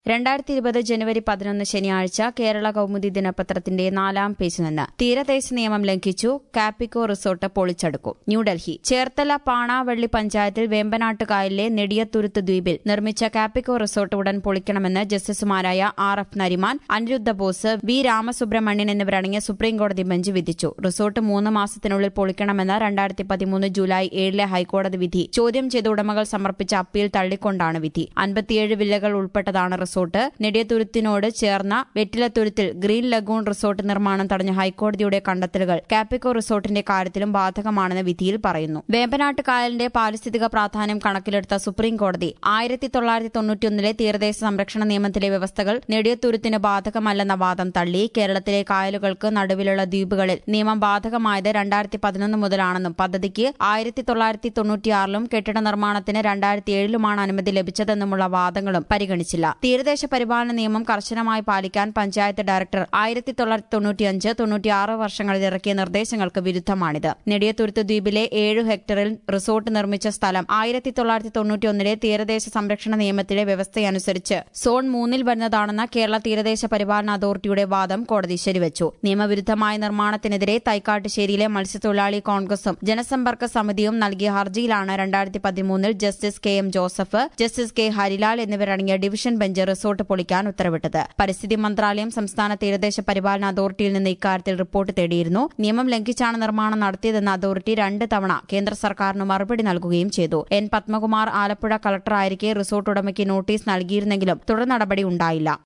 രണ്ടായിരത്തി ഇരുപത് ജനുവരി പതിനൊന്ന് ശനിയാഴ്ച കേരള കൌമുദി ദിനപത്രത്തിന്റെ നാലാം പേജിൽ നിന്ന് തീരദേശ നിയമം ലംഘിച്ചു കാപ്പിക്കോ റിസോർട്ട് പൊളിച്ചടുക്കും ന്യൂഡൽഹി ചേർത്തല പാണാവള്ളി പഞ്ചായത്തിൽ വേമ്പനാട്ടുകായലിലെ നെടിയത്തുരുത്ത് ദ്വീപിൽ നിർമ്മിച്ച കാപ്പിക്കോ റിസോർട്ട് ഉടൻ പൊളിക്കണമെന്ന് ജസ്റ്റിസുമാരായ R F Nariman Aniruddha Bose V Ramasubramanian എന്നിവരടങ്ങിയ സുപ്രീംകോടതി ബെഞ്ച് വിധിച്ചു റിസോർട്ട് മൂന്ന് മാസത്തിനുള്ളിൽ പൊളിക്കണമെന്ന രണ്ടായിരത്തി പതിമൂന്ന് ജൂലൈ ഏഴിലെ ഹൈക്കോടതി വിധി ചോദ്യം ചെയ്ത ഉടമകൾ സമർപ്പിച്ച അപ്പീൽ തള്ളിക്കൊണ്ടാണ് വിധി അൻപത്തിയേഴ് വില്ലകൾ ഉൾപ്പെട്ടതാണ് റിസോർട്ട് നെടിയത്തുരുത്തിനോട് ചേർന്ന വെറ്റിലത്തുരുത്തിൽ ഗ്രീൻ ലഗൂൺ റിസോർട്ട് നിർമ്മാണം തടഞ്ഞ ഹൈക്കോടതിയുടെ കണ്ടെത്തലുകൾ കാപ്പിക്കോ റിസോർട്ടിന്റെ കാര്യത്തിലും ബാധകമാണെന്ന് വിധിയിൽ പറയുന്നു വേമ്പനാട്ട് കായലിന്റെ പാരിസ്ഥിതിക പ്രാധാന്യം കണക്കിലെടുത്ത സുപ്രീം കോടതി ആയിരത്തി തൊള്ളായിരത്തി തൊണ്ണൂറ്റിയൊന്നിലെ തീരദേശ സംരക്ഷണ നിയമത്തിലെ വ്യവസ്ഥകൾ നെടിയത്തുരുത്തിന് ബാധകമല്ലെന്ന വാദം തള്ളി കേരളത്തിലെ കായലുകൾക്ക് നടുവിലുള്ള ദ്വീപുകളിൽ നിയമം ബാധകമായത് രണ്ടായിരത്തി പതിനൊന്ന് മുതലാണെന്നും പദ്ധതിക്ക് ആയിരത്തി തൊള്ളായിരത്തി തൊണ്ണൂറ്റിയാറിലും കെട്ടിട നിർമ്മാണത്തിന് രണ്ടായിരത്തി ഏഴിലുമാണ് അനുമതി ലഭിച്ചതെന്നുമുള്ള വാദങ്ങളും പരിഗണിച്ചില്ല തീരദേശ പരിപാലന നിയമം കർശനമായി പാലിക്കാൻ പഞ്ചായത്ത് ഡയറക്ടർ ആയിരത്തി തൊള്ളായിരത്തി തൊണ്ണൂറ്റിയഞ്ച് തൊണ്ണൂറ്റിയാറ് വർഷങ്ങളിൽ ഇറക്കിയ നിർദ്ദേശങ്ങൾക്ക് വിരുദ്ധമാണിത് നെടിയത്തുരുത്ത് ദ്വീപിലെ ഏഴു ഹെക്ടറിൽ റിസോർട്ട് നിർമ്മിച്ച സ്ഥലം ആയിരത്തി തൊള്ളായിരത്തി തൊണ്ണൂറ്റിയൊന്നിലെ തീരദേശ സംരക്ഷണ നിയമത്തിലെ വ്യവസ്ഥയനുസരിച്ച് സോൺ മൂന്നിൽ വരുന്നതാണെന്ന കേരള തീരദേശ പരിപാലന അതോറിറ്റിയുടെ വാദം കോടതി ശരിവച്ചു നിയമവിരുദ്ധമായ നിർമ്മാണത്തിനെതിരെ തൈക്കാട്ടുശ്ശേരിയിലെ മത്സ്യത്തൊഴിലാളി കോൺഗ്രസും ജനസമ്പർക്ക സമിതിയും നൽകിയ ഹർജിയിലാണ് രണ്ടായിരത്തി പതിമൂന്നിൽ justice K M Joseph justice K Harilal എന്നിവരടങ്ങിയ ഡിവിഷൻ ബെഞ്ച് റിസോർട്ട് പൊളിക്കാൻ ഉത്തരവിട്ടത് പരിസ്ഥിതി മന്ത്രാലയം സംസ്ഥാന തീരദേശ പരിപാലന അതോറിറ്റിയിൽ നിന്ന് ഇക്കാര്യത്തിൽ റിപ്പോർട്ട് തേടിയിരുന്നു നിയമം ലംഘിച്ചാണ് നിർമ്മാണം നടത്തിയതെന്ന അതോറിറ്റി രണ്ട് തവണ കേന്ദ്ര സർക്കാരിന് മറുപടി നൽകുകയും ചെയ്തു എൻ പത്മകുമാർ ആലപ്പുഴ കളക്ടറായിരിക്കെ റിസോർട്ട് ഉടമയ്ക്ക് നോട്ടീസ് നൽകിയിരുന്നെങ്കിലും തുടർ നടപടി ഉണ്ടായില്ല